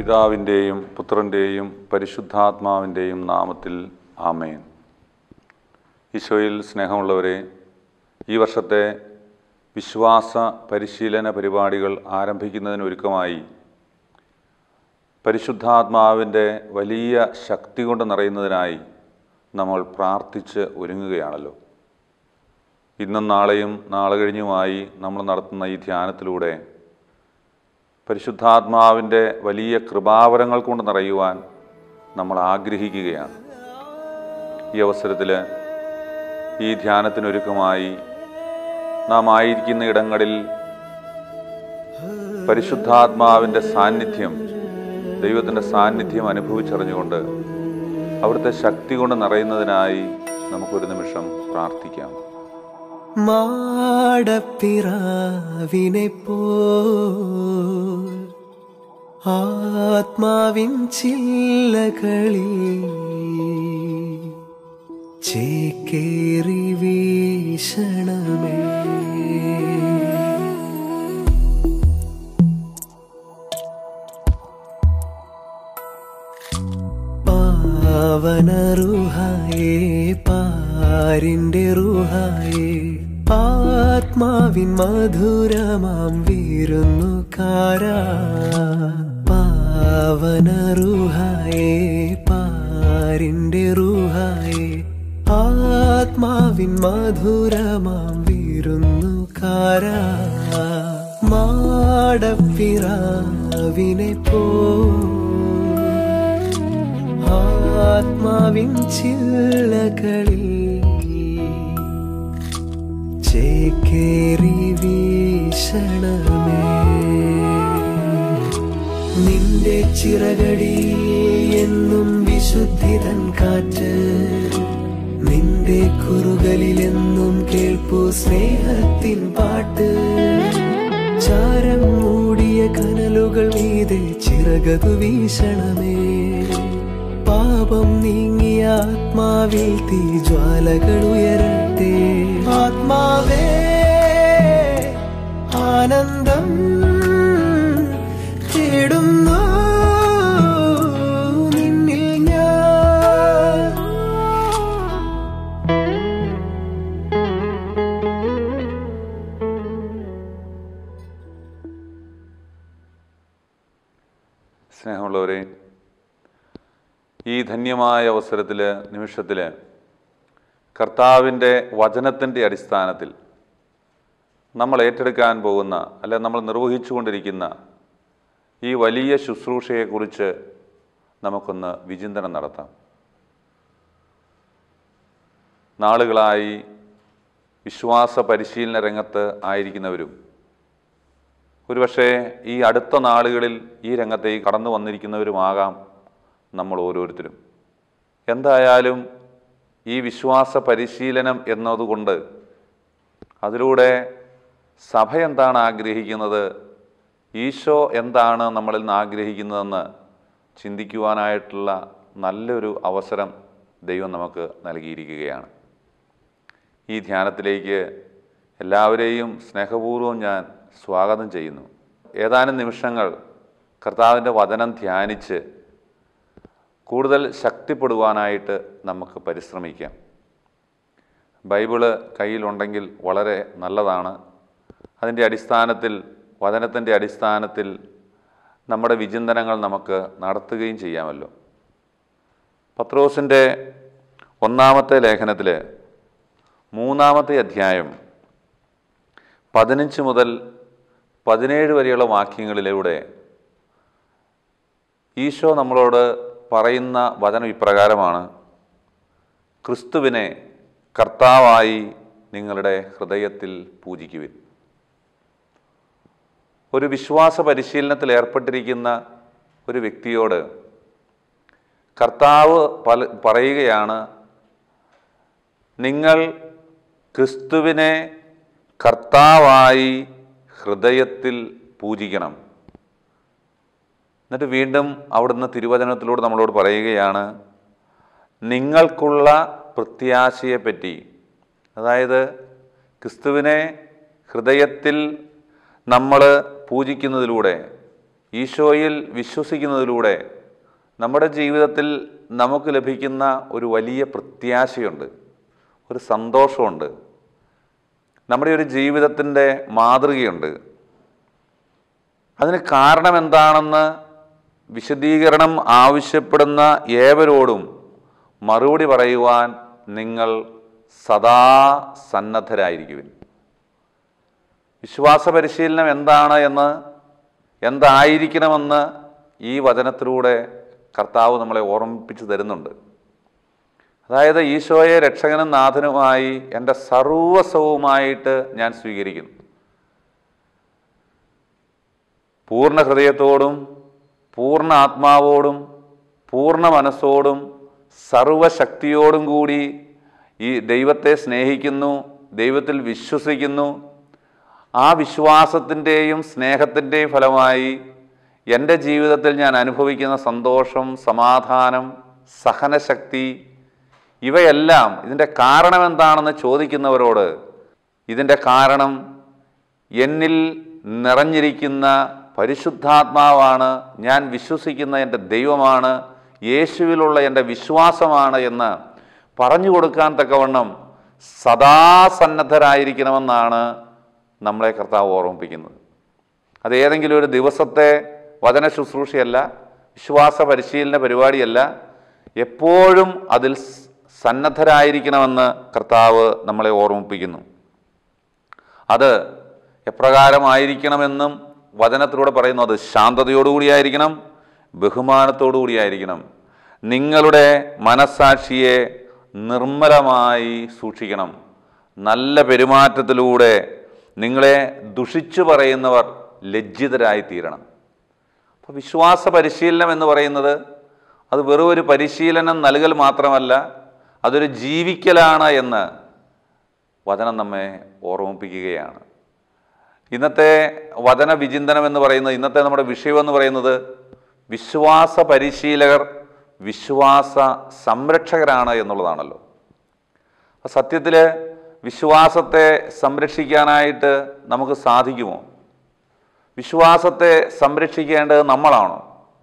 പിതാവിൻ്റെയും പുത്രൻ്റെയും പരിശുദ്ധാത്മാവിൻ്റെയും നാമത്തിൽ ആമേൻ ഈശോയിൽ സ്നേഹമുള്ളവരെ ഈ വർഷത്തെ വിശ്വാസ പരിശീലന പരിപാടികൾ ആരംഭിക്കുന്നതിനൊരുക്കമായി പരിശുദ്ധാത്മാവിൻ്റെ വലിയ ശക്തി കൊണ്ട് നിറയുന്നതിനായി നമ്മൾ പ്രാർത്ഥിച്ച് ഒരുങ്ങുകയാണല്ലോ ഇന്നും നാളെയും നാളെ കഴിഞ്ഞുമായി നമ്മൾ നടത്തുന്ന ഈ ധ്യാനത്തിലൂടെ പരിശുദ്ധാത്മാവിൻ്റെ വലിയ കൃപാവരങ്ങൾ കൊണ്ട് നിറയുവാൻ നമ്മൾ ആഗ്രഹിക്കുകയാണ് ഈ അവസരത്തിൽ ഈ ധ്യാനത്തിനൊരുക്കമായി നാം ആയിരിക്കുന്ന ഇടങ്ങളിൽ പരിശുദ്ധാത്മാവിൻ്റെ സാന്നിധ്യം ദൈവത്തിൻ്റെ സാന്നിധ്യം അനുഭവിച്ചറിഞ്ഞുകൊണ്ട് അവിടുത്തെ ശക്തി കൊണ്ട് നിറയുന്നതിനായി നമുക്കൊരു നിമിഷം പ്രാർത്ഥിക്കാം മാടപ്പിറാവിനെ പോൽ ആത്മാവിൻ ചില്ലകളിൽ ചേക്കേറി വീശണമേ പാവനറുഹായേ പാരിന്റെ റുഹായേ ആത്മാവിൻ മധുരമാം വീരുന്നുകാരാ പാവനറുഹായേ പാരിന്റെ റുഹായേ ആത്മാവിൻ മധുരമാം വീരുന്നുകാരാ മാടപ്പിറാവിനെ പോ ആത്മാവിൻ ചില്ലകളിൽ ചേക്കേറി വീശണമേ നിന്റെ ചിറകടി എന്നും വിശുദ്ധിതൻ കാറ്റ് നിന്റെ കുറുകളിലെന്നും കേൾപ്പു സ്നേഹത്തിൻ പാട്ട് ചാരം മൂടിയ കനലുകൾ മീതെ ചിറകതു വീശണമേ പാപം നീങ്ങിയ ആത്മാവിൽ തീജ്വാലകൾ ഉയരട്ടെ ആത്മാവേ ആനന്ദം തേടുന്നു നിന്നിൽ ഞാൻ സ്നേഹമുള്ളവരെ ഈ ധന്യമായ അവസരത്തിൽ നിമിഷത്തിൽ കർത്താവിൻ്റെ വചനത്തിൻ്റെ അടിസ്ഥാനത്തിൽ നമ്മൾ ഏറ്റെടുക്കാൻ പോകുന്ന അല്ലെ നമ്മൾ നിർവഹിച്ചുകൊണ്ടിരിക്കുന്ന ഈ വലിയ ശുശ്രൂഷയെക്കുറിച്ച് നമുക്കൊന്ന് വിചിന്തനം നടത്താം നാളുകളായി വിശ്വാസ പരിശീലന രംഗത്ത് ആയിരിക്കുന്നവരും ഒരുപക്ഷെ ഈ അടുത്ത നാളുകളിൽ ഈ രംഗത്തേക്ക് കടന്നു വന്നിരിക്കുന്നവരുമാകാം നമ്മൾ ഓരോരുത്തരും എന്തായാലും ഈ വിശ്വാസ പരിശീലനം എന്നതുകൊണ്ട് അതിലൂടെ സഭ എന്താണ് ആഗ്രഹിക്കുന്നത് ഈശോ എന്താണ് നമ്മളിൽ നിന്ന് ആഗ്രഹിക്കുന്നതെന്ന് ചിന്തിക്കുവാനായിട്ടുള്ള നല്ലൊരു അവസരം ദൈവം നമുക്ക് നൽകിയിരിക്കുകയാണ് ഈ ധ്യാനത്തിലേക്ക് എല്ലാവരെയും സ്നേഹപൂർവ്വം ഞാൻ സ്വാഗതം ചെയ്യുന്നു ഏതാനും നിമിഷങ്ങൾ കർത്താവിൻ്റെ വചനം ധ്യാനിച്ച് കൂടുതൽ ശക്തിപ്പെടുവാനായിട്ട് നമുക്ക് പരിശ്രമിക്കാം ബൈബിള് കയ്യിലുണ്ടെങ്കിൽ വളരെ നല്ലതാണ് അതിൻ്റെ അടിസ്ഥാനത്തിൽ വചനത്തിൻ്റെ അടിസ്ഥാനത്തിൽ നമ്മുടെ വിചിന്തനങ്ങൾ നമുക്ക് നടത്തുകയും ചെയ്യാമല്ലോ പത്രോസിൻ്റെ ഒന്നാമത്തെ ലേഖനത്തിൽ മൂന്നാമത്തെ അധ്യായം പതിനഞ്ച് മുതൽ പതിനേഴ് വരെയുള്ള വാക്യങ്ങളിലൂടെ ഈശോ നമ്മളോട് പറയുന്ന വചനം ഇപ്രകാരമാണ് ക്രിസ്തുവിനെ കർത്താവായി നിങ്ങളുടെ ഹൃദയത്തിൽ പൂജിക്കുവിൻ ഒരു വിശ്വാസ പരിശീലനത്തിൽ ഏർപ്പെട്ടിരിക്കുന്ന ഒരു വ്യക്തിയോട് കർത്താവ് പല പറയുകയാണ് നിങ്ങൾ ക്രിസ്തുവിനെ കർത്താവായി ഹൃദയത്തിൽ പൂജിക്കണം എന്നിട്ട് വീണ്ടും അവിടുന്ന് തിരുവചനത്തിലൂടെ നമ്മളോട് പറയുകയാണ് നിങ്ങൾക്കുള്ള പ്രത്യാശയെപ്പറ്റി അതായത് ക്രിസ്തുവിനെ ഹൃദയത്തിൽ നമ്മൾ പൂജിക്കുന്നതിലൂടെ ഈശോയിൽ വിശ്വസിക്കുന്നതിലൂടെ നമ്മുടെ ജീവിതത്തിൽ നമുക്ക് ലഭിക്കുന്ന ഒരു വലിയ പ്രത്യാശയുണ്ട് ഒരു സന്തോഷമുണ്ട് നമ്മുടെ ഒരു ജീവിതത്തിൻ്റെ മാതൃകയുണ്ട് അതിന് കാരണം എന്താണെന്ന് വിശദീകരണം ആവശ്യപ്പെടുന്ന ഏവരോടും മറുപടി പറയുവാൻ നിങ്ങൾ സദാ സന്നദ്ധരായിരിക്കുവിൻ വിശ്വാസ പരിശീലനം എന്താണ് എന്ന് എന്തായിരിക്കണമെന്ന് ഈ വചനത്തിലൂടെ കർത്താവ് നമ്മളെ ഓർമ്മിപ്പിച്ചു തരുന്നുണ്ട് അതായത് ഈശോയെ രക്ഷകനും നാഥനുമായി എൻ്റെ സർവസ്വവുമായിട്ട് ഞാൻ സ്വീകരിക്കുന്നു പൂർണ്ണ ഹൃദയത്തോടും പൂർണ്ണ ആത്മാവോടും പൂർണ്ണ മനസ്സോടും സർവശക്തിയോടും കൂടി ഈ ദൈവത്തെ സ്നേഹിക്കുന്നു ദൈവത്തിൽ വിശ്വസിക്കുന്നു ആ വിശ്വാസത്തിൻ്റെയും സ്നേഹത്തിൻ്റെയും ഫലമായി എൻ്റെ ജീവിതത്തിൽ ഞാൻ അനുഭവിക്കുന്ന സന്തോഷം സമാധാനം സഹനശക്തി ഇവയെല്ലാം ഇതിൻ്റെ കാരണം എന്താണെന്ന് ചോദിക്കുന്നവരോട് ഇതിൻ്റെ കാരണം എന്നിൽ നിറഞ്ഞിരിക്കുന്ന പരിശുദ്ധാത്മാവാണ് ഞാൻ വിശ്വസിക്കുന്ന എൻ്റെ ദൈവമാണ് യേശുവിലുള്ള എൻ്റെ വിശ്വാസമാണ് എന്ന് പറഞ്ഞു കൊടുക്കാൻ തക്കവണ്ണം സദാ സന്നദ്ധരായിരിക്കണമെന്നാണ് നമ്മളെ കർത്താവ് ഓർമ്മിപ്പിക്കുന്നത് അത് ഏതെങ്കിലും ഒരു ദിവസത്തെ വചന ശുശ്രൂഷയല്ല വിശ്വാസ പരിശീലന പരിപാടിയല്ല എപ്പോഴും അതിൽ സ് സന്നദ്ധരായിരിക്കണമെന്ന് കർത്താവ് നമ്മളെ ഓർമ്മിപ്പിക്കുന്നു അത് എപ്രകാരമായിരിക്കണമെന്നും വചനത്തിലൂടെ പറയുന്നു അത് ശാന്തതയോടുകൂടിയായിരിക്കണം ബഹുമാനത്തോടുകൂടിയായിരിക്കണം നിങ്ങളുടെ മനസാക്ഷിയെ നിർമ്മലമായി സൂക്ഷിക്കണം നല്ല പെരുമാറ്റത്തിലൂടെ നിങ്ങളെ ദുഷിച്ചു പറയുന്നവർ ലജ്ജിതരായി തീരണം അപ്പോൾ വിശ്വാസ പരിശീലനം എന്ന് പറയുന്നത് അത് വെറും ഒരു പരിശീലനം നൽകൽ മാത്രമല്ല അതൊരു ജീവിക്കലാണ് എന്ന് വചനം നമ്മെ ഓർമ്മിപ്പിക്കുകയാണ് ഇന്നത്തെ വചന വിചിന്തനം എന്ന് പറയുന്നത് ഇന്നത്തെ നമ്മുടെ വിഷയം എന്ന് പറയുന്നത് വിശ്വാസ പരിശീലകർ വിശ്വാസ സംരക്ഷകരാണ് എന്നുള്ളതാണല്ലോ അപ്പോൾ സത്യത്തിൽ വിശ്വാസത്തെ സംരക്ഷിക്കാനായിട്ട് നമുക്ക് സാധിക്കുമോ വിശ്വാസത്തെ സംരക്ഷിക്കേണ്ടത് നമ്മളാണോ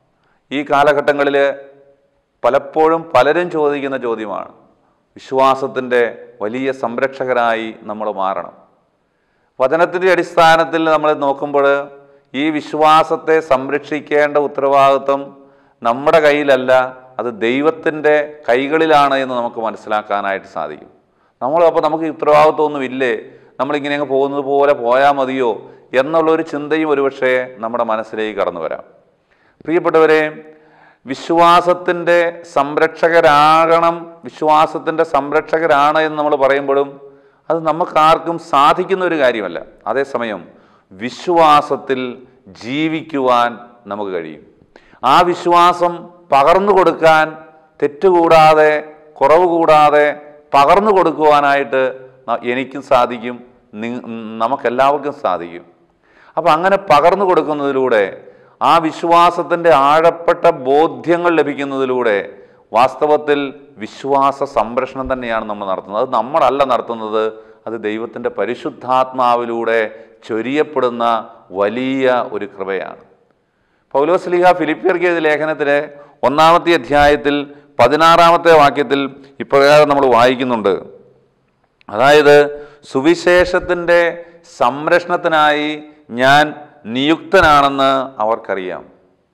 ഈ കാലഘട്ടങ്ങളിൽ പലപ്പോഴും പലരും ചോദിക്കുന്ന ചോദ്യമാണ് വിശ്വാസത്തിൻ്റെ വലിയ സംരക്ഷകരായി നമ്മൾ മാറണം വചനത്തിൻ്റെ അടിസ്ഥാനത്തിൽ നമ്മൾ നോക്കുമ്പോൾ ഈ വിശ്വാസത്തെ സംരക്ഷിക്കേണ്ട ഉത്തരവാദിത്വം നമ്മുടെ കയ്യിലല്ല അത് ദൈവത്തിൻ്റെ കൈകളിലാണ് എന്ന് നമുക്ക് മനസ്സിലാക്കാനായിട്ട് സാധിക്കും നമ്മൾ അപ്പോൾ നമുക്ക് ഈ ഉത്തരവാദിത്വമൊന്നും ഇല്ലേ നമ്മളിങ്ങനെ അങ്ങ് പോകുന്നത് പോലെ പോയാൽ മതിയോ എന്നുള്ളൊരു ചിന്തയും ഒരുപക്ഷെ നമ്മുടെ മനസ്സിലേക്ക് കടന്നു വരാം പ്രിയപ്പെട്ടവരെ വിശ്വാസത്തിൻ്റെ സംരക്ഷകരാകണം വിശ്വാസത്തിൻ്റെ സംരക്ഷകരാണ് എന്ന് നമ്മൾ പറയുമ്പോഴും അത് നമുക്കാർക്കും സാധിക്കുന്ന ഒരു കാര്യമല്ല അതേസമയം വിശ്വാസത്തിൽ ജീവിക്കുവാൻ നമുക്ക് കഴിയും ആ വിശ്വാസം പകർന്നു കൊടുക്കാൻ തെറ്റുകൂടാതെ കുറവ് കൂടാതെ പകർന്നു കൊടുക്കുവാനായിട്ട് ന- എനിക്കും സാധിക്കും നി- നമുക്കെല്ലാവർക്കും സാധിക്കും അപ്പം അങ്ങനെ പകർന്നു കൊടുക്കുന്നതിലൂടെ ആ വിശ്വാസത്തിൻ്റെ ആഴപ്പെട്ട ബോധ്യങ്ങൾ ലഭിക്കുന്നതിലൂടെ വാസ്തവത്തിൽ വിശ്വാസ സംരക്ഷണം തന്നെയാണ് നമ്മൾ നടത്തുന്നത് അത് നമ്മളല്ല നടത്തുന്നത് അത് ദൈവത്തിൻ്റെ പരിശുദ്ധാത്മാവിലൂടെ ചൊരിയപ്പെടുന്ന വലിയ ഒരു കൃപയാണ് പൗലോസ്ലിഹ ഫിലിപ്പിയർക്ക് എഴുതിയ ലേഖനത്തിലെ ഒന്നാമത്തെ അധ്യായത്തിൽ പതിനാറാമത്തെ വാക്യത്തിൽ ഇപ്രകാരം നമ്മൾ വായിക്കുന്നുണ്ട് അതായത് സുവിശേഷത്തിൻ്റെ സംരക്ഷണത്തിനായി ഞാൻ നിയുക്തനാണെന്ന് അവർക്കറിയാം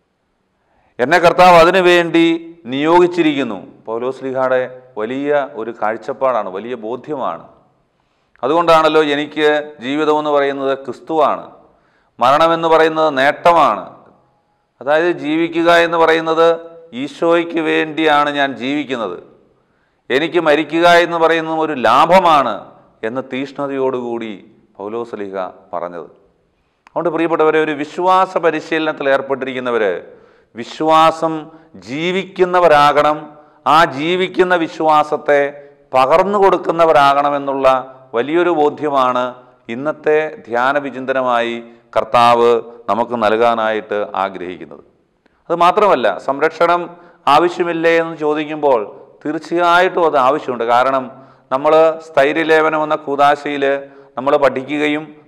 എന്നെ കർത്താവ് അതിനു വേണ്ടി നിയോഗിച്ചിരിക്കുന്നു പൗലോസ്ലിഹയുടെ വലിയ ഒരു കാഴ്ചപ്പാടാണ് വലിയ ബോധ്യമാണ് അതുകൊണ്ടാണല്ലോ എനിക്ക് ജീവിതമെന്ന് പറയുന്നത് ക്രിസ്തുവാണ് മരണമെന്ന് പറയുന്നത് നേട്ടമാണ് അതായത് ജീവിക്കുക എന്ന് പറയുന്നത് ഈശോയ്ക്ക് വേണ്ടിയാണ് ഞാൻ ജീവിക്കുന്നത് എനിക്ക് മരിക്കുക എന്ന് പറയുന്നത് ഒരു ലാഭമാണ് എന്ന് തീഷ്ണതയോടുകൂടി പൗലോസലിഹ പറഞ്ഞത് അതുകൊണ്ട് പ്രിയപ്പെട്ടവരെ ഒരു വിശ്വാസ പരിശീലനത്തിൽ ഏർപ്പെട്ടിരിക്കുന്നവർ വിശ്വാസം ജീവിക്കുന്നവരാകണം ആ ജീവിക്കുന്ന വിശ്വാസത്തെ പകർന്നു കൊടുക്കുന്നവരാകണമെന്നുള്ള വലിയൊരു ബോധ്യമാണ് ഇന്നത്തെ ധ്യാന വിചിന്തനമായി കർത്താവ് നമുക്ക് നൽകാനായിട്ട് ആഗ്രഹിക്കുന്നത് അത് മാത്രമല്ല സംരക്ഷണം ആവശ്യമില്ലേ എന്ന് ചോദിക്കുമ്പോൾ തീർച്ചയായിട്ടും അത് ആവശ്യമുണ്ട് കാരണം നമ്മൾ സ്ഥൈര്യലേപനം എന്ന കൂതാശയിൽ നമ്മൾ പഠിക്കുകയും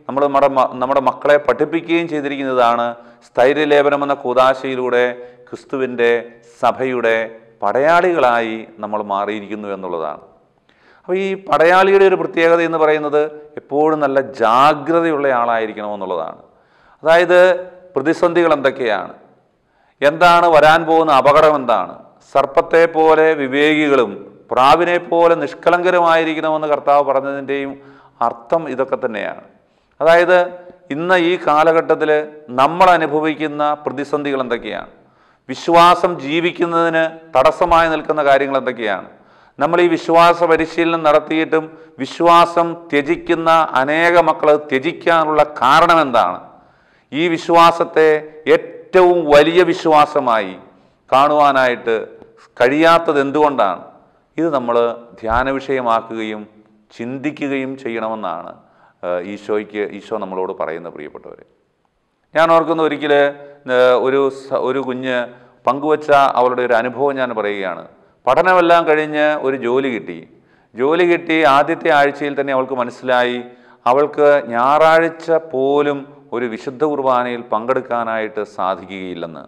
നമ്മൾ നമ്മുടെ മ- നമ്മുടെ മക്കളെ പഠിപ്പിക്കുകയും ചെയ്തിരിക്കുന്നതാണ് സ്ഥൈര്യലേപനം എന്ന കൂതാശയിലൂടെ ക്രിസ്തുവിൻ്റെ സഭയുടെ പടയാളികളായി നമ്മൾ മാറിയിരിക്കുന്നു എന്നുള്ളതാണ് അപ്പോൾ ഈ പടയാളിയുടെ ഒരു പ്രത്യേകത എന്ന് പറയുന്നത് എപ്പോഴും നല്ല ജാഗ്രതയുള്ള ആളായിരിക്കണം എന്നുള്ളതാണ് അതായത് പ്രതിസന്ധികൾ എന്തൊക്കെയാണ് എന്താണ് വരാൻ പോകുന്ന അപകടം എന്താണ് സർപ്പത്തെ പോലെ വിവേകികളും പ്രാവിനെ പോലെ നിഷ്കളങ്കരുമായിരിക്കണമെന്ന് കർത്താവ് പറഞ്ഞതിൻ്റെയും അർത്ഥം ഇതൊക്കെ തന്നെയാണ് അതായത് ഇന്ന് ഈ കാലഘട്ടത്തിൽ നമ്മൾ അനുഭവിക്കുന്ന പ്രതിസന്ധികൾ എന്തൊക്കെയാണ് വിശ്വാസം ജീവിക്കുന്നതിന് തടസ്സമായി നിൽക്കുന്ന കാര്യങ്ങൾ എന്തൊക്കെയാണ് നമ്മൾ ഈ വിശ്വാസ പരിശീലനം നടത്തിയിട്ടും വിശ്വാസം ത്യജിക്കുന്ന അനേക മക്കൾ ത്യജിക്കാനുള്ള കാരണം എന്താണ് ഈ വിശ്വാസത്തെ ഏറ്റവും വലിയ വിശ്വാസമായി കാണുവാനായിട്ട് കഴിയാത്തത് എന്തുകൊണ്ടാണ് ഇത് നമ്മൾ ധ്യാന വിഷയമാക്കുകയും ചിന്തിക്കുകയും ചെയ്യണമെന്നാണ് ഏഹ്, ഈശോയ്ക്ക് ഈശോ നമ്മളോട് പറയുന്ന പ്രിയപ്പെട്ടവരെ ഞാൻ ഓർക്കുന്ന ഒരിക്കൽ ഒരു സ- ഒരു കുഞ്ഞ് പങ്കുവച്ച അവളുടെ ഒരു അനുഭവം ഞാൻ പറയുകയാണ് പഠനമെല്ലാം കഴിഞ്ഞ് ഒരു ജോലി കിട്ടി ജോലി കിട്ടി ആദ്യത്തെ ആഴ്ചയിൽ തന്നെ അവൾക്ക് മനസ്സിലായി അവൾക്ക് ഞായറാഴ്ച പോലും ഒരു വിശുദ്ധ കുർബാനയിൽ പങ്കെടുക്കാനായിട്ട് സാധിക്കുകയില്ലെന്ന്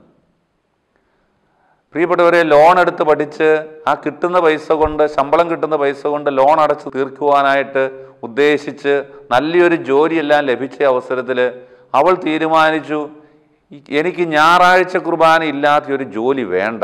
പ്രിയപ്പെട്ടവരെ ലോൺ എടുത്ത് പഠിച്ച് ആ കിട്ടുന്ന പൈസ കൊണ്ട് ശമ്പളം കിട്ടുന്ന പൈസ കൊണ്ട് ലോൺ അടച്ച് തീർക്കുവാനായിട്ട് ഉദ്ദേശിച്ച് നല്ലൊരു ജോലിയെല്ലാം ലഭിച്ച അവസരത്തിൽ അവൾ തീരുമാനിച്ചു "ഇ- എനിക്ക് ഞായറാഴ്ച കുർബാന ഇല്ലാത്ത ഒരു ജോലി വേണ്ട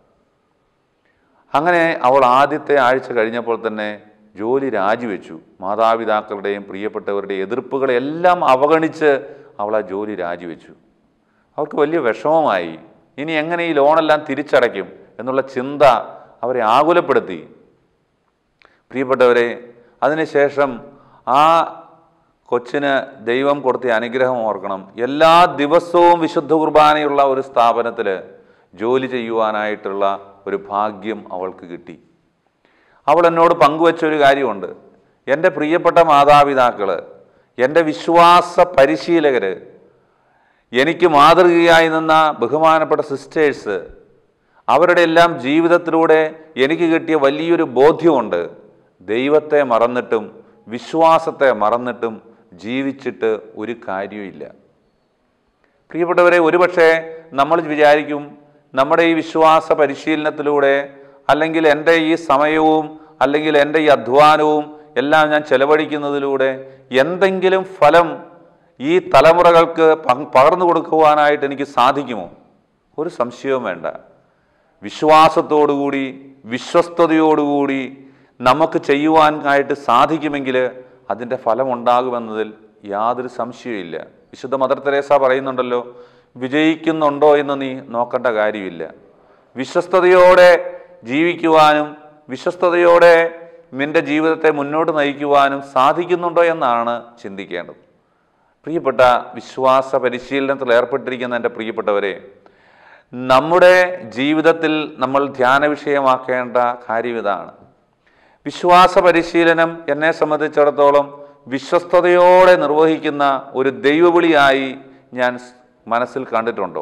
അങ്ങനെ അവൾ ആദ്യത്തെ ആഴ്ച കഴിഞ്ഞപ്പോൾ തന്നെ ജോലി രാജിവെച്ചു മാതാപിതാക്കളുടെയും പ്രിയപ്പെട്ടവരുടെയും എതിർപ്പുകളെല്ലാം അവഗണിച്ച് അവൾ ആ ജോലി രാജിവെച്ചു അവർക്ക് വലിയ വിഷമമായി ഇനി എങ്ങനെ ഈ ലോണെല്ലാം തിരിച്ചടയ്ക്കും എന്നുള്ള ചിന്ത അവരെ ആകുലപ്പെടുത്തി പ്രിയപ്പെട്ടവരെ അതിനുശേഷം ആ കൊച്ചിന് ദൈവം കൊടുത്ത അനുഗ്രഹം ഓർക്കണം എല്ലാ ദിവസവും വിശുദ്ധ കുർബാനയുള്ള ഒരു സ്ഥാപനത്തിൽ ജോലി ചെയ്യുവാനായിട്ടുള്ള ഒരു ഭാഗ്യം അവൾക്ക് കിട്ടി അവൾ എന്നോട് പങ്കുവച്ച ഒരു കാര്യമുണ്ട് എൻ്റെ പ്രിയപ്പെട്ട മാതാപിതാക്കൾ എൻ്റെ വിശ്വാസ പരിശീലകർ എനിക്ക് മാതൃകയായി നിന്ന ബഹുമാനപ്പെട്ട സിസ്റ്റേഴ്സ് അവരുടെ എല്ലാം ജീവിതത്തിലൂടെ എനിക്ക് കിട്ടിയ വലിയൊരു ബോധ്യമുണ്ട് ദൈവത്തെ മറന്നിട്ടും വിശ്വാസത്തെ മറന്നിട്ടും ജീവിച്ചിട്ട് ഒരു കാര്യവുമില്ല പ്രിയപ്പെട്ടവരെ ഒരുപക്ഷെ നമ്മൾ വിചാരിക്കും നമ്മുടെ ഈ വിശ്വാസ പരിശീലനത്തിലൂടെ അല്ലെങ്കിൽ എൻ്റെ ഈ സമയവും അല്ലെങ്കിൽ എൻ്റെ ഈ അധ്വാനവും എല്ലാം ഞാൻ ചെലവഴിക്കുന്നതിലൂടെ എന്തെങ്കിലും ഫലം ഈ തലമുറകൾക്ക് പക്- പകർന്നു കൊടുക്കുവാനായിട്ട് എനിക്ക് സാധിക്കുമോ ഒരു സംശയവും വേണ്ട വിശ്വാസത്തോടുകൂടി വിശ്വസ്തയോടുകൂടി നമുക്ക് ചെയ്യുവാനായിട്ട് സാധിക്കുമെങ്കിൽ അതിൻ്റെ ഫലമുണ്ടാകുമെന്നതിൽ യാതൊരു സംശയവുമില്ല വിശുദ്ധ മദർ തെരേസ പറയുന്നുണ്ടല്ലോ വിജയിക്കുന്നുണ്ടോ എന്ന് നീ നോക്കേണ്ട കാര്യമില്ല വിശ്വസ്തയോടെ ജീവിക്കുവാനും വിശ്വസ്തയോടെ നിന്റെ ജീവിതത്തെ മുന്നോട്ട് നയിക്കുവാനും സാധിക്കുന്നുണ്ടോ എന്നാണ് ചിന്തിക്കേണ്ടത് പ്രിയപ്പെട്ട വിശ്വാസ പരിശീലനത്തിൽ ഏർപ്പെട്ടിരിക്കുന്ന എൻ്റെ പ്രിയപ്പെട്ടവരെ നമ്മുടെ ജീവിതത്തിൽ നമ്മൾ ധ്യാന വിഷയമാക്കേണ്ട കാര്യം ഇതാണ് വിശ്വാസ പരിശീലനം എന്നെ സംബന്ധിച്ചിടത്തോളം വിശ്വസ്തയോടെ നിർവഹിക്കുന്ന ഒരു ദൈവവിളിയായി ഞാൻ സ് മനസ്സിൽ കണ്ടിട്ടുണ്ടോ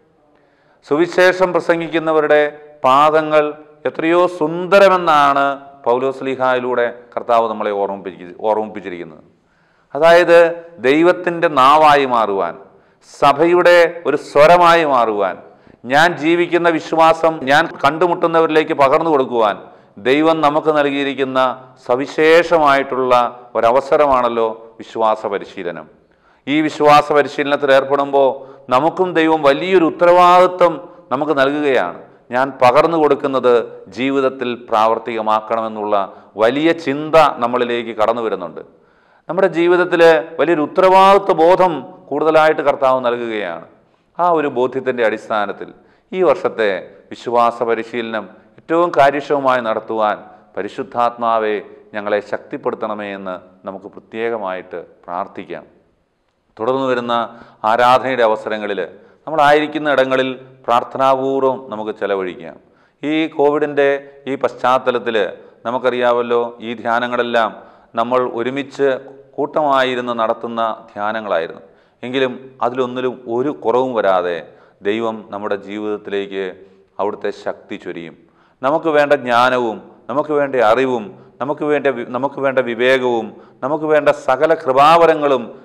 സുവിശേഷം പ്രസംഗിക്കുന്നവരുടെ പാദങ്ങൾ എത്രയോ സുന്ദരമെന്നാണ് പൗലോസ്ലിഹായിലൂടെ കർത്താവ് നമ്മളെ ഓർമ്മിപ്പിച്ച് ഓർമ്മിപ്പിച്ചിരിക്കുന്നത് അതായത് ദൈവത്തിൻ്റെ നാവായി മാറുവാൻ സഭയുടെ ഒരു സ്വരമായി മാറുവാൻ ഞാൻ ജീവിക്കുന്ന വിശ്വാസം ഞാൻ കണ്ടുമുട്ടുന്നവരിലേക്ക് പകർന്നു കൊടുക്കുവാൻ ദൈവം നമുക്ക് നൽകിയിരിക്കുന്ന സവിശേഷമായിട്ടുള്ള ഒരവസരമാണല്ലോ വിശ്വാസ പരിശീലനം ഈ വിശ്വാസ പരിശീലനത്തിൽ ഏർപ്പെടുമ്പോൾ നമുക്കും ദൈവം വലിയൊരു ഉത്തരവാദിത്വം നമുക്ക് നൽകുകയാണ് ഞാൻ പകർന്നു കൊടുക്കുന്നത് ജീവിതത്തിൽ പ്രാവർത്തികമാക്കണമെന്നുള്ള വലിയ ചിന്ത നമ്മളിലേക്ക് കടന്നു വരുന്നുണ്ട് നമ്മുടെ ജീവിതത്തിൽ വലിയൊരു ഉത്തരവാദിത്വ ബോധം കൂടുതലായിട്ട് കർത്താവ് നൽകുകയാണ് ആ ഒരു ബോധ്യത്തിൻ്റെ അടിസ്ഥാനത്തിൽ ഈ വർഷത്തെ വിശ്വാസ പരിശീലനം ഏറ്റവും കാര്യക്ഷമമായി നടത്തുവാൻ പരിശുദ്ധാത്മാവെ ഞങ്ങളെ ശക്തിപ്പെടുത്തണമേ എന്ന് നമുക്ക് പ്രത്യേകമായിട്ട് പ്രാർത്ഥിക്കാം തുടർന്ന് വരുന്ന ആരാധനയുടെ അവസരങ്ങളിൽ നമ്മളായിരിക്കുന്ന ഇടങ്ങളിൽ പ്രാർത്ഥനാപൂർവ്വം നമുക്ക് ചെലവഴിക്കാം ഈ കോവിഡിൻ്റെ ഈ പശ്ചാത്തലത്തിൽ നമുക്കറിയാമല്ലോ ഈ ധ്യാനങ്ങളെല്ലാം നമ്മൾ ഒരുമിച്ച് കൂട്ടമായിരുന്ന് നടത്തുന്ന ധ്യാനങ്ങളായിരുന്നു എങ്കിലും അതിലൊന്നിലും ഒരു കുറവും വരാതെ ദൈവം നമ്മുടെ ജീവിതത്തിലേക്ക് അവിടുത്തെ ശക്തി ചൊരിയും നമുക്ക് വേണ്ട ജ്ഞാനവും നമുക്ക് വേണ്ട അറിവും നമുക്ക് വേണ്ട വി- നമുക്ക് വേണ്ട വിവേകവും നമുക്ക് വേണ്ട സകല കൃപാവരങ്ങളും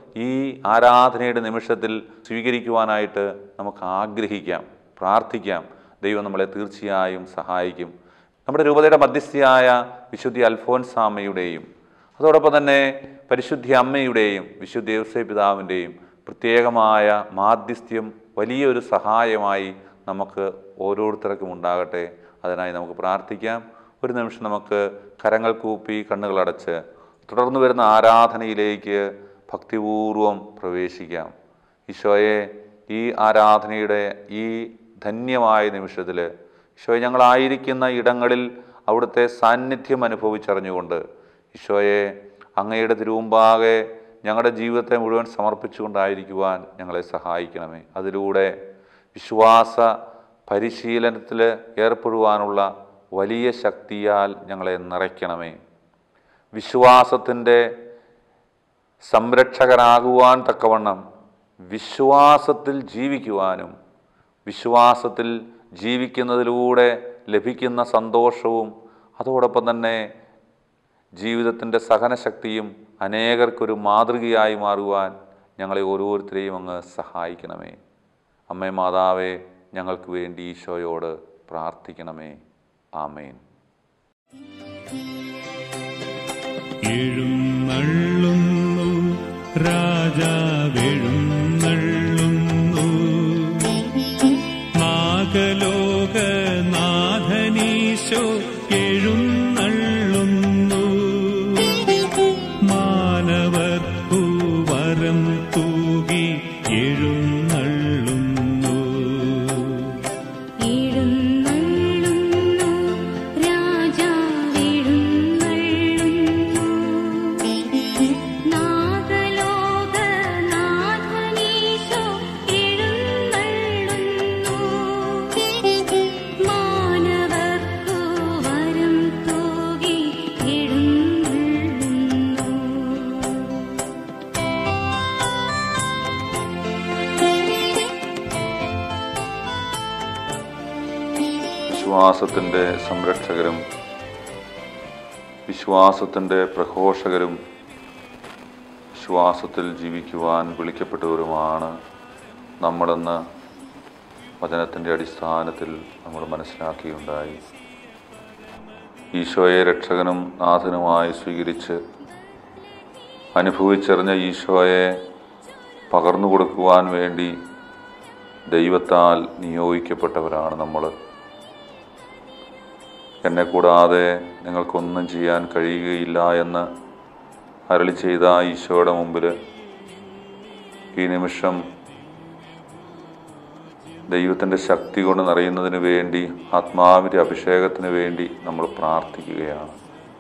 ഈ ആരാധനയുടെ നിമിഷത്തിൽ സ്വീകരിക്കുവാനായിട്ട് നമുക്ക് ആഗ്രഹിക്കാം പ്രാർത്ഥിക്കാം ദൈവം നമ്മളെ തീർച്ചയായും സഹായിക്കും നമ്മുടെ രൂപതയുടെ മധ്യസ്ഥയായ വിശുദ്ധി അൽഫോൻസാമയുടെയും അതോടൊപ്പം തന്നെ പരിശുദ്ധി അമ്മയുടെയും വിശുദ്ധ ദേവസ്വ പിതാവിൻ്റെയും പ്രത്യേകമായ മാധ്യസ്ഥ്യം വലിയൊരു സഹായമായി നമുക്ക് ഓരോരുത്തർക്കും ഉണ്ടാകട്ടെ അതിനായി നമുക്ക് പ്രാർത്ഥിക്കാം ഒരു നിമിഷം നമുക്ക് കരങ്ങൾ കൂപ്പി കണ്ണുകളടച്ച് തുടർന്നു വരുന്ന ആരാധനയിലേക്ക് ഭക്തിപൂർവം പ്രവേശിക്കാം ഈശോയെ ഈ ആരാധനയുടെ ഈ ധന്യമായ നിമിഷത്തിൽ ഈശോയെ ഞങ്ങളായിരിക്കുന്ന ഇടങ്ങളിൽ അവിടുത്തെ സാന്നിധ്യം അനുഭവിച്ചറിഞ്ഞുകൊണ്ട് ഈശോയെ അങ്ങയുടെ തിരുമുമ്പാകെ ഞങ്ങളുടെ ജീവിതത്തെ മുഴുവൻ സമർപ്പിച്ചുകൊണ്ടായിരിക്കുവാൻ ഞങ്ങളെ സഹായിക്കണമേ അതിലൂടെ വിശ്വാസ പരിശീലനത്തിൽ ഏർപ്പെടുവാനുള്ള വലിയ ശക്തിയാൽ ഞങ്ങളെ നിറയ്ക്കണമേ വിശ്വാസത്തിൻ്റെ സംരക്ഷകനാകുവാൻ തക്കവണ്ണം വിശ്വാസത്തിൽ ജീവിക്കുവാനും വിശ്വാസത്തിൽ ജീവിക്കുന്നതിലൂടെ ലഭിക്കുന്ന സന്തോഷവും അതോടൊപ്പം തന്നെ ജീവിതത്തിൻ്റെ സഹനശക്തിയും അനേകർക്കൊരു മാതൃകയായി മാറുവാൻ ഞങ്ങളെ ഓരോരുത്തരെയും അങ്ങ് സഹായിക്കണമേ അമ്മേ മാതാവേ ഞങ്ങൾക്ക് വേണ്ടി ഈശോയോട് പ്രാർത്ഥിക്കണമേ ആമേൻ എഴുന്നള്ളുന്നു രാജാവെഴുന്നള്ളുന്നു നാഗലോകനാഥനീശോ എഴുന്നള്ളുന്നു മാനവർക്കു വരം തൂകി എഴുന്നള്ളുന്നു എഴുന്നള്ളുന്നു രാജാവെഴുന്നള്ളുന്നു നാഗലോകനാഥനീശോ എഴുന്നള്ളുന്നു മാനവർക്കു വരം തൂകി എഴുന്നള്ളുന്നു വിശ്വാസത്തിൻ്റെ സംരക്ഷകരും വിശ്വാസത്തിൻ്റെ പ്രഘോഷകരും വിശ്വാസത്തിൽ ജീവിക്കുവാൻ വിളിക്കപ്പെട്ടവരുമാണ് നമ്മളെന്ന് വചനത്തിൻ്റെ അടിസ്ഥാനത്തിൽ നമ്മൾ മനസ്സിലാക്കിയുണ്ടായി ഈശോയെ രക്ഷകനും നാഥനുമായി സ്വീകരിച്ച് അനുഭവിച്ചറിഞ്ഞ ഈശോയെ പകർന്നു കൊടുക്കുവാൻ വേണ്ടി ദൈവത്താൽ നിയോഗിക്കപ്പെട്ടവരാണ് നമ്മൾ എന്നെ കൂടാതെ നിങ്ങൾക്കൊന്നും ചെയ്യാൻ കഴിയുകയില്ല എന്ന് അരളി ചെയ്ത ഈശോയുടെ മുമ്പിൽ ഈ നിമിഷം ദൈവത്തിൻ്റെ ശക്തി കൊണ്ട് നിറയുന്നതിന് വേണ്ടി ആത്മാവിൻ്റെ അഭിഷേകത്തിന് വേണ്ടി നമ്മൾ പ്രാർത്ഥിക്കുകയാണ്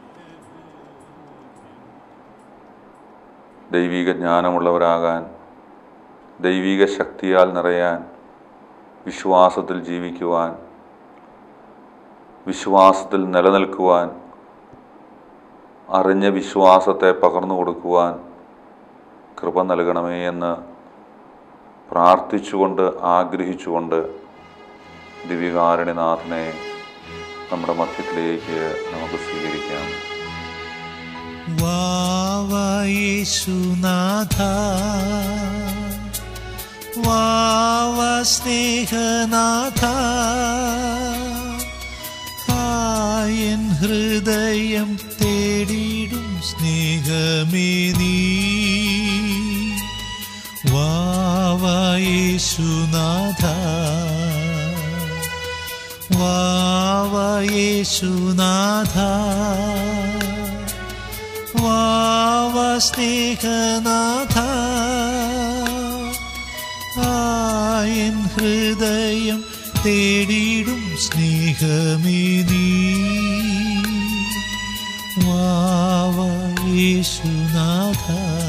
ദൈവിക ജ്ഞാനമുള്ളവരാകാൻ ദൈവിക ശക്തിയാൽ നിറയാൻ വിശ്വാസത്തിൽ ജീവിക്കുവാൻ വിശ്വാസത്തിൽ നിലനിൽക്കുവാൻ അറിഞ്ഞ വിശ്വാസത്തെ പകർന്നു കൊടുക്കുവാൻ കൃപ നൽകണമേ എന്ന് പ്രാർത്ഥിച്ചുകൊണ്ട് ആഗ്രഹിച്ചുകൊണ്ട് ദിവ്യകാരുണ്യനാഥനെ നമ്മുടെ മധ്യത്തിലേക്ക് നമുക്ക് സ്വീകരിക്കാം വാവയേശുനാഥ വാവ സ്നേഹനാഥ ആയൻ ഹൃദയം തേടിയിടും സ്നേഹമേ നീ വാവയേശുനാഥ വാവയേശുനാഥ വാവ സ്നേഹനാഥ ആയൻ ഹൃദയം തേടിയിടും സ്നേഹമേ നീ വാവ യേശുനാഥ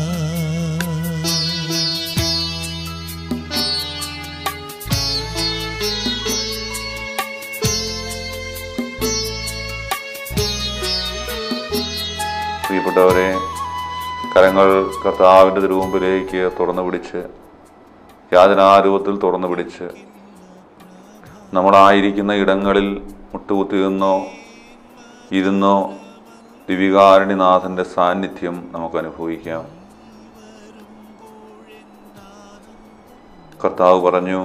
പ്രിയപ്പെട്ടവരെ കരങ്ങൾ കർത്താവിൻ്റെ തിരുമുമ്പിലേക്ക് തുറന്നു പിടിച്ച് യാതനാരൂപത്തിൽ തുറന്നു പിടിച്ച് നമ്മളായിരിക്കുന്ന ഇടങ്ങളിൽ മുട്ടുകുത്തി നിന്നോ ഇരുന്നോ ദിവികാരുണിനാഥൻ്റെ സാന്നിധ്യം നമുക്ക് അനുഭവിക്കാം കർത്താവ് പറഞ്ഞു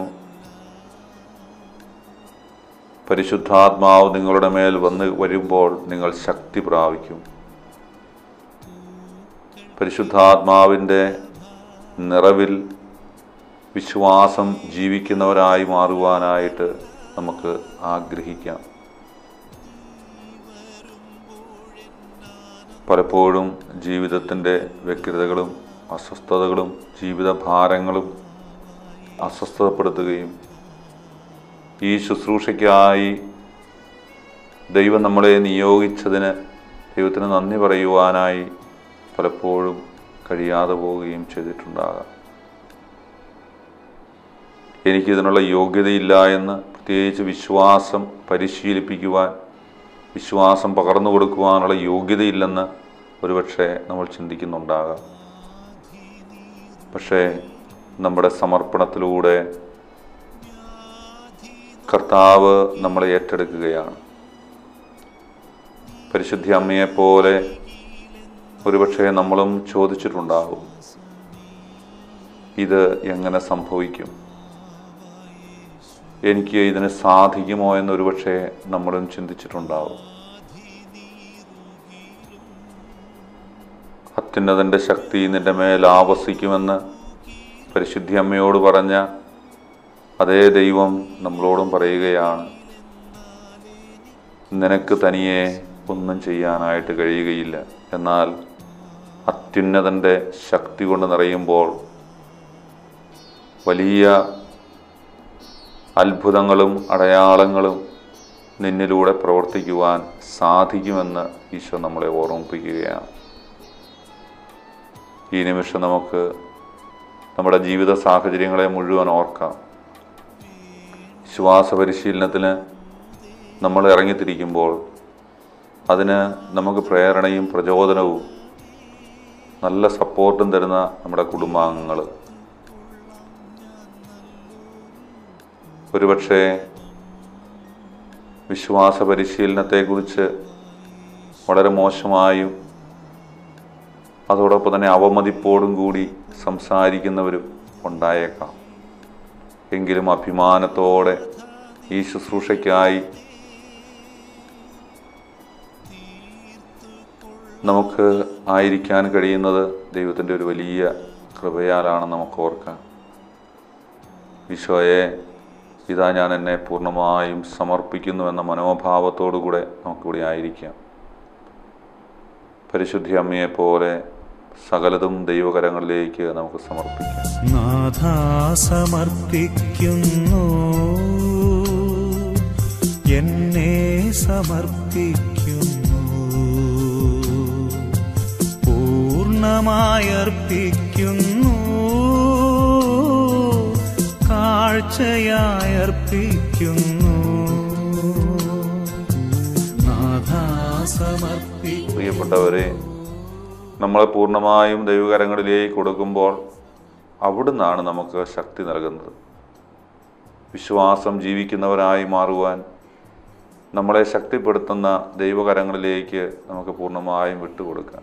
പരിശുദ്ധാത്മാവ് നിങ്ങളുടെ മേൽ വന്ന് വരുമ്പോൾ നിങ്ങൾ ശക്തി പ്രാപിക്കും പരിശുദ്ധാത്മാവിൻ്റെ നിറവിൽ വിശ്വാസം ജീവിക്കുന്നവരായി മാറുവാനായിട്ട് നമുക്ക് ആഗ്രഹിക്കാം പലപ്പോഴും ജീവിതത്തിൻ്റെ വ്യഗ്രതകളും അസ്വസ്ഥതകളും ജീവിത ഭാരങ്ങളും അസ്വസ്ഥതപ്പെടുത്തുകയും ഈ ശുശ്രൂഷയ്ക്കായി ദൈവം നമ്മളെ നിയോഗിച്ചതിന് ദൈവത്തിന് നന്ദി പറയുവാനായി പലപ്പോഴും കഴിയാതെ പോവുകയും ചെയ്തിട്ടുണ്ടാകാം എനിക്കിതിനുള്ള യോഗ്യതയില്ല എന്ന് പ്രത്യേകിച്ച് വിശ്വാസം പരിശീലിപ്പിക്കുവാൻ വിശ്വാസം പകർന്നു കൊടുക്കുവാനുള്ള യോഗ്യതയില്ലെന്ന് ഒരുപക്ഷെ നമ്മൾ ചിന്തിക്കുന്നുണ്ടാകാം പക്ഷേ നമ്മുടെ സമർപ്പണത്തിലൂടെ കർത്താവ് നമ്മളെ ഏറ്റെടുക്കുകയാണ് പരിശുദ്ധി അമ്മയെപ്പോലെ ഒരുപക്ഷെ നമ്മളും ചോദിച്ചിട്ടുണ്ടാകും ഇത് എങ്ങനെ സംഭവിക്കും എനിക്ക് ഇതിന് സാധിക്കുമോ എന്നൊരുപക്ഷെ നമ്മളും ചിന്തിച്ചിട്ടുണ്ടാവും അത്യുന്നതൻ്റെ ശക്തി നിന്റെ മേൽ ആവസിക്കുമെന്ന് പരിശുദ്ധി അമ്മയോട് പറഞ്ഞ അതേ ദൈവം നമ്മളോടും പറയുകയാണ് നിനക്ക് തനിയെ ഒന്നും ചെയ്യാനായിട്ട് കഴിയുകയില്ല എന്നാൽ അത്യുന്നതൻ്റെ ശക്തി കൊണ്ട് നിറയുമ്പോൾ വലിയ അത്ഭുതങ്ങളും അടയാളങ്ങളും നിന്നിലൂടെ പ്രവർത്തിക്കുവാൻ സാധിക്കുമെന്ന് ഈശോ നമ്മളെ ഓർമ്മിപ്പിക്കുകയാണ് ഈ നിമിഷം നമുക്ക് നമ്മുടെ ജീവിത സാഹചര്യങ്ങളെ മുഴുവൻ ഓർക്കാം വിശ്വാസ പരിശീലനത്തിന് നമ്മൾ ഇറങ്ങിത്തിരിക്കുമ്പോൾ അതിന് നമുക്ക് പ്രേരണയും പ്രചോദനവും നല്ല സപ്പോർട്ടും തരുന്ന നമ്മുടെ കുടുംബാംഗങ്ങൾ ഒരുപക്ഷെ വിശ്വാസ പരിശീലനത്തെക്കുറിച്ച് വളരെ മോശമായും അതോടൊപ്പം തന്നെ അവമതിപ്പോടും കൂടി സംസാരിക്കുന്നവരും ഉണ്ടായേക്കാം എങ്കിലും അഭിമാനത്തോടെ ഈ ശുശ്രൂഷയ്ക്കായി നമുക്ക് ആയിരിക്കാൻ കഴിയുന്നത് ദൈവത്തിൻ്റെ ഒരു വലിയ കൃപയാലാണെന്ന് നമുക്ക് ഓർക്കാം ഈശോയെ ഇതാ ഞാൻ എന്നെ പൂർണ്ണമായും സമർപ്പിക്കുന്നു എന്ന മനോഭാവത്തോടു കൂടെ നമുക്കിവിടെ ആയിരിക്കാം പരിശുദ്ധി അമ്മയെപ്പോലെ സകലതും ദൈവകരങ്ങളിലേക്ക് നമുക്ക് സമർപ്പിക്കാം നാഥാ സമർപ്പിക്കുന്നു എന്നെ സമർപ്പിക്കുന്നു പൂർണ്ണമായി അർപ്പിക്കുന്നു കാഴ്ചയായി അർപ്പിക്കുന്നു നാഥാ സമർപ്പിക്കുന്നു പ്രിയപ്പെട്ടവരെ നമ്മളെ പൂർണ്ണമായും ദൈവകരങ്ങളിലേക്ക് കൊടുക്കുമ്പോൾ അവിടുന്നാണ് നമുക്ക് ശക്തി നൽകുന്നത് വിശ്വാസം ജീവിക്കുന്നവരായി മാറുവാൻ നമ്മളെ ശക്തിപ്പെടുത്തുന്ന ദൈവകരങ്ങളിലേക്ക് നമുക്ക് പൂർണ്ണമായും വിട്ടുകൊടുക്കാം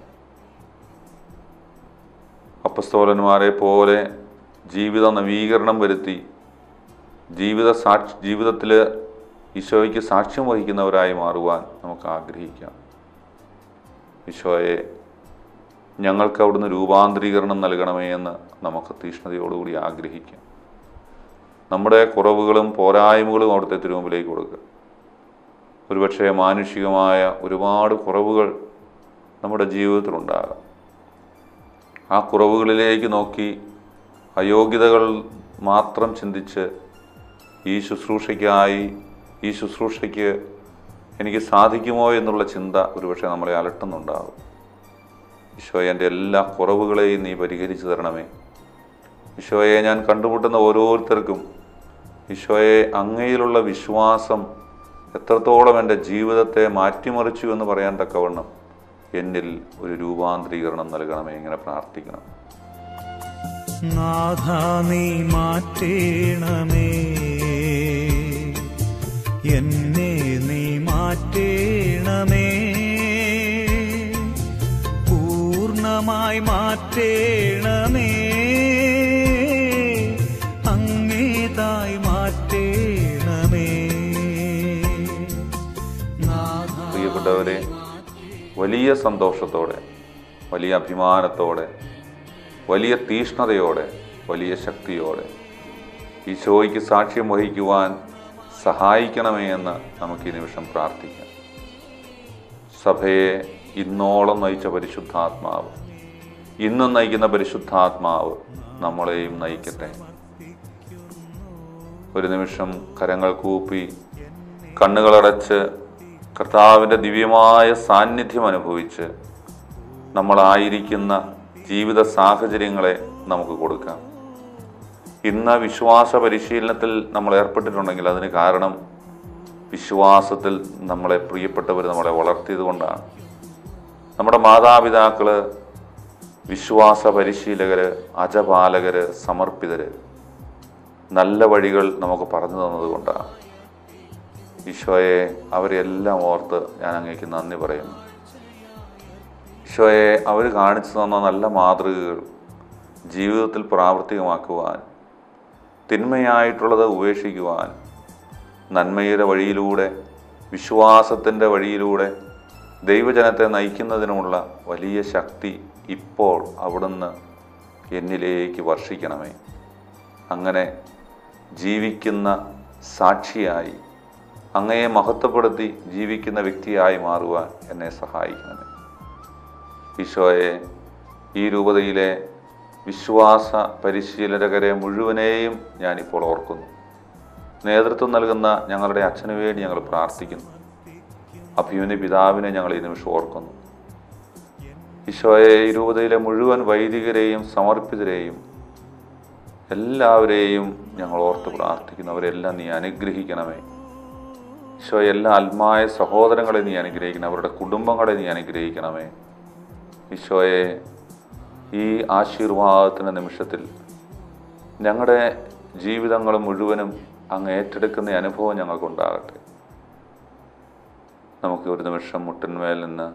അപ്പസ്തോലന്മാരെ പോലെ ജീവിത നവീകരണം വരുത്തി ജീവിത സാക്ഷി ജീവിതത്തിൽ ഈശോയ്ക്ക് സാക്ഷ്യം വഹിക്കുന്നവരായി മാറുവാൻ നമുക്ക് ആഗ്രഹിക്കാം ഈശോയെ ഞങ്ങൾക്ക് അവിടുന്ന് രൂപാന്തരീകരണം നൽകണമേ എന്ന് നമുക്ക് തീഷ്ണതയോടുകൂടി ആഗ്രഹിക്കാം നമ്മുടെ കുറവുകളും പോരായ്മകളും അവിടുത്തെ തിരുമുമ്പിലേക്ക് കൊടുക്കുക ഒരുപക്ഷെ മാനുഷികമായ ഒരുപാട് കുറവുകൾ നമ്മുടെ ജീവിതത്തിലുണ്ടാകാം ആ കുറവുകളിലേക്ക് നോക്കി അയോഗ്യതകൾ മാത്രം ചിന്തിച്ച് ഈ ശുശ്രൂഷയ്ക്കായി ഈ ശുശ്രൂഷയ്ക്ക് എനിക്ക് സാധിക്കുമോ എന്നുള്ള ചിന്ത ഒരുപക്ഷെ നമ്മളെ അലട്ടുന്നുണ്ടാകും ഈശോയെ എൻ്റെ എല്ലാ കുറവുകളെയും നീ പരിഹരിച്ചു തരണമേ ഈശോയെ ഞാൻ കണ്ടുമുട്ടുന്ന ഓരോരുത്തർക്കും ഈശോയെ അങ്ങയിലുള്ള വിശ്വാസം എത്രത്തോളം എൻ്റെ ജീവിതത്തെ മാറ്റിമറിച്ചു എന്ന് പറയാൻ തക്കവണ്ണം എന്നിൽ ഒരു രൂപാന്തരീകരണം നൽകണമേ ഇങ്ങനെ പ്രാർത്ഥിക്കണം നാഥ നീ മാറ്റേണമേ എന്നെ നീ മാറ്റേണമേ പൂർണ്ണമായി മാറ്റേണമേ പ്രിയപ്പെട്ടവരെ വലിയ സന്തോഷത്തോടെ വലിയ അഭിമാനത്തോടെ വലിയ തീഷ്ണതയോടെ വലിയ ശക്തിയോടെ ഈശോയ്ക്ക് സാക്ഷ്യം വഹിക്കുവാൻ സഹായിക്കണമേ എന്ന് നമുക്ക് ഈ നിമിഷം പ്രാർത്ഥിക്കാം സഭയെ ഇന്നോളം നയിച്ച പരിശുദ്ധാത്മാവ് ഇന്നും നയിക്കുന്ന പരിശുദ്ധാത്മാവ് നമ്മളെയും നയിക്കട്ടെ ഒരു നിമിഷം കരങ്ങൾ കൂപ്പി കണ്ണുകളടച്ച് കർത്താവിൻ്റെ ദിവ്യമായ സാന്നിധ്യം അനുഭവിച്ച് നമ്മളായിരിക്കുന്ന ജീവിത സാഹചര്യങ്ങളെ നമുക്ക് കൊടുക്കാം ഇന്ന് വിശ്വാസ പരിശീലനത്തിൽ നമ്മൾ ഏർപ്പെട്ടിട്ടുണ്ടെങ്കിൽ അതിന് കാരണം വിശ്വാസത്തിൽ നമ്മളെ പ്രിയപ്പെട്ടവർ നമ്മളെ വളർത്തിയത് കൊണ്ടാണ് നമ്മുടെ മാതാപിതാക്കള് വിശ്വാസ പരിശീലകര് അജപാലകര് സമർപ്പിതര് നല്ല വഴികൾ നമുക്ക് പറഞ്ഞു തന്നതുകൊണ്ടാണ് ഈശോയെ അവരെല്ലാം ഓർത്ത് ഞാൻ അങ്ങേക്ക് നന്ദി പറയുന്നു ഈശോയെ അവർ കാണിച്ചു തന്ന നല്ല മാതൃകകൾ ജീവിതത്തിൽ പ്രാവർത്തികമാക്കുവാൻ തിന്മയായിട്ടുള്ളത് ഉപേക്ഷിക്കുവാൻ നന്മയുടെ വഴിയിലൂടെ വിശ്വാസത്തിൻ്റെ വഴിയിലൂടെ ദൈവജനത്തെ നയിക്കുന്നതിനുള്ള വലിയ ശക്തി ഇപ്പോൾ അവിടുന്ന് എന്നിലേക്ക് വർഷിക്കണമേ അങ്ങനെ ജീവിക്കുന്ന സാക്ഷിയായി അങ്ങയെ മഹത്വപ്പെടുത്തി ജീവിക്കുന്ന വ്യക്തിയായി മാറുവാൻ എന്നെ സഹായിക്കണമേ ഈശോയെ ഈ രൂപതയിലെ വിശ്വാസ പരിശീലകരെ മുഴുവനെയും ഞാനിപ്പോൾ ഓർക്കുന്നു നേതൃത്വം നൽകുന്ന ഞങ്ങളുടെ അച്ഛനു വേണ്ടി ഞങ്ങൾ പ്രാർത്ഥിക്കുന്നു അഭിയുവിൻ്റെ പിതാവിനെ ഞങ്ങൾ ഈ നിമിഷം ഓർക്കുന്നു ഈശോയെ ഈ രൂപതയിലെ മുഴുവൻ വൈദികരെയും സമർപ്പിതരെയും എല്ലാവരെയും ഞങ്ങൾ ഓർത്ത് പ്രാർത്ഥിക്കുന്നു അവരെല്ലാം നീ അനുഗ്രഹിക്കണമേ ഈശോ എല്ലാ ആത്മായ സഹോദരങ്ങളെ നീ അനുഗ്രഹിക്കണം അവരുടെ കുടുംബങ്ങളെ നീ അനുഗ്രഹിക്കണമേ ഈശോയെ ഈ ആശീർവാദത്തിൻ്റെ നിമിഷത്തിൽ ഞങ്ങളുടെ ജീവിതങ്ങൾ മുഴുവനും അങ്ങ് ഏറ്റെടുക്കുന്ന അനുഭവം ഞങ്ങൾക്കുണ്ടാകട്ടെ നമുക്ക് ഒരു നിമിഷം മുട്ടിന്മേൽ നിന്ന്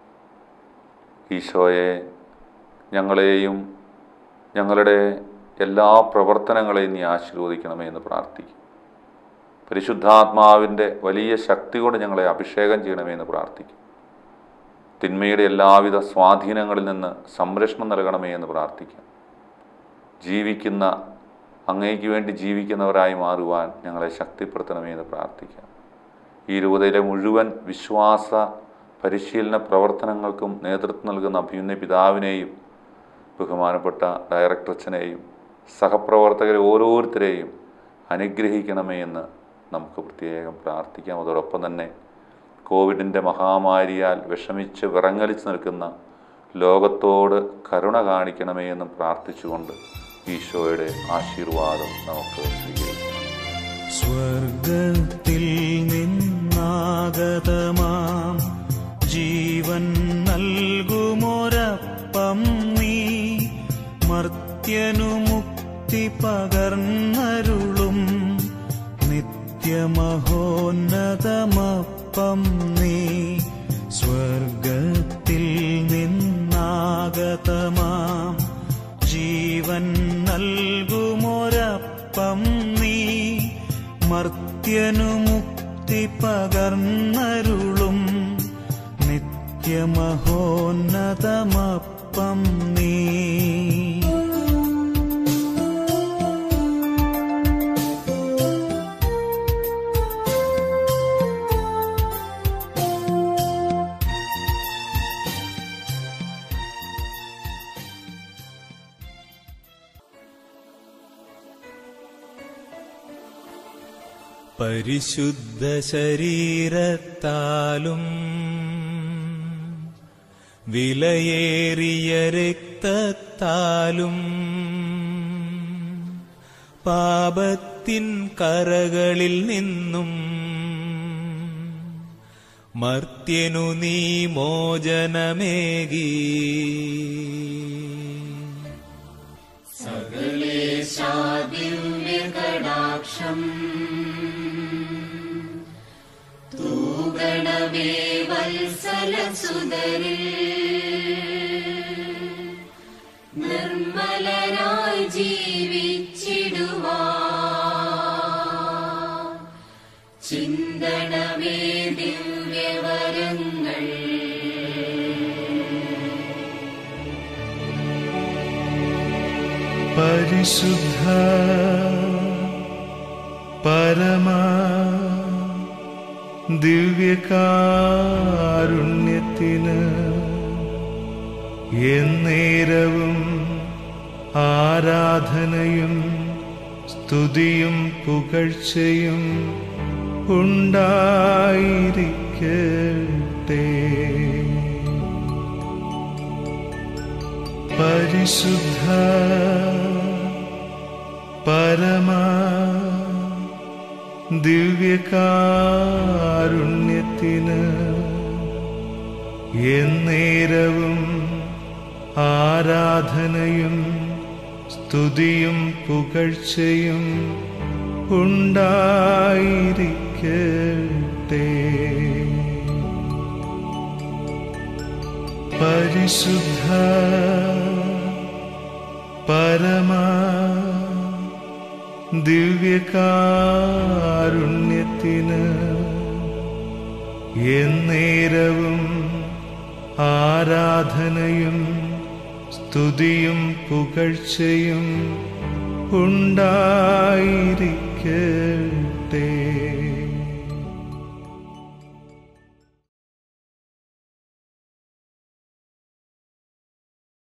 ഈശോയെ ഞങ്ങളെയും ഞങ്ങളുടെ എല്ലാ പ്രവർത്തനങ്ങളെയും നീ ആശീർവദിക്കണമേ എന്ന് പ്രാർത്ഥിക്കും പരിശുദ്ധാത്മാവിൻ്റെ വലിയ ശക്തി കൊണ്ട് ഞങ്ങളെ അഭിഷേകം ചെയ്യണമേ എന്ന് പ്രാർത്ഥിക്കും തിന്മയുടെ എല്ലാവിധ സ്വാധീനങ്ങളിൽ നിന്ന് സംരക്ഷണം നൽകണമേ എന്ന് പ്രാർത്ഥിക്കാം ജീവിക്കുന്ന അങ്ങേക്ക് വേണ്ടി ജീവിക്കുന്നവരായി മാറുവാൻ ഞങ്ങളെ ശക്തിപ്പെടുത്തണമേ എന്ന് പ്രാർത്ഥിക്കാം ഈ രൂപതയിലെ മുഴുവൻ വിശ്വാസ പരിശീലന പ്രവർത്തനങ്ങൾക്കും നേതൃത്വം നൽകുന്ന അഭ്യുന്ന പിതാവിനെയും ബഹുമാനപ്പെട്ട ഡയറക്ടർ അച്ഛനെയും സഹപ്രവർത്തകരെ ഓരോരുത്തരെയും അനുഗ്രഹിക്കണമേ എന്ന് നമുക്ക് പ്രത്യേകം പ്രാർത്ഥിക്കാം അതോടൊപ്പം തന്നെ കോവിഡിൻ്റെ മഹാമാരിയാൽ വിഷമിച്ച് വിറങ്ങലിച്ച് നിൽക്കുന്ന ലോകത്തോട് കരുണ കാണിക്കണമേ എന്നും പ്രാർത്ഥിച്ചുകൊണ്ട് ഈശോയുടെ ആശീർവാദം നമുക്ക് സ്വീകരിക്കാം സ്വർഗത്തിൽ നിന്നാഗതമാം ജീവൻ നൽകുമൊരപ്പം നീ മർത്യനു മുക്തി പകർന്നരുളും നിത്യമഹോന്നതമപ്പം നീ സ്വർഗത്തിൽ നിന്നാഗതമാം ജീവൻ നൽകുമൊരപ്പം നീ മർത്യനു മുക്തി പകർന്നരുളും നിത്യമഹോന്നതമപ്പം നീ പരിശുദ്ധ ശരീരത്താലും വിലയേറിയ രക്തത്താലും പാപത്തിൻ കറകളിൽ നിന്നും മർത്യനു നീ മോചനമേകി ദിവ്യകടാക്ഷം തൂഗണമേ വത്സലസുതരിൽ നിർമ്മലനായി ജീവിച്ചിടുവാ ചിന്തണമേ ദിവ്യവരങ്ങൾ പരിശുദ്ധ പരമ ദിവ്യകാരുണ്യത്തിന് എന്നേരവും ആരാധനയും സ്തുതിയും പുകഴ്ചയും ഉണ്ടായിരിക്കട്ടെ പരിശുദ്ധ പരമ ദിവ്യകാരുണ്യത്തിന് എന്നേരവും ആരാധനയും സ്തുതിയും പുകഴ്ചയും ഉണ്ടായിരിക്കട്ടെ പരിശുദ്ധ പരമ ദിവ്യകാരുണ്യത്തിന് എന്നേരവും ആരാധനയും സ്തുതിയും പുകഴ്ചയും ഉണ്ടായിരിക്കട്ടെ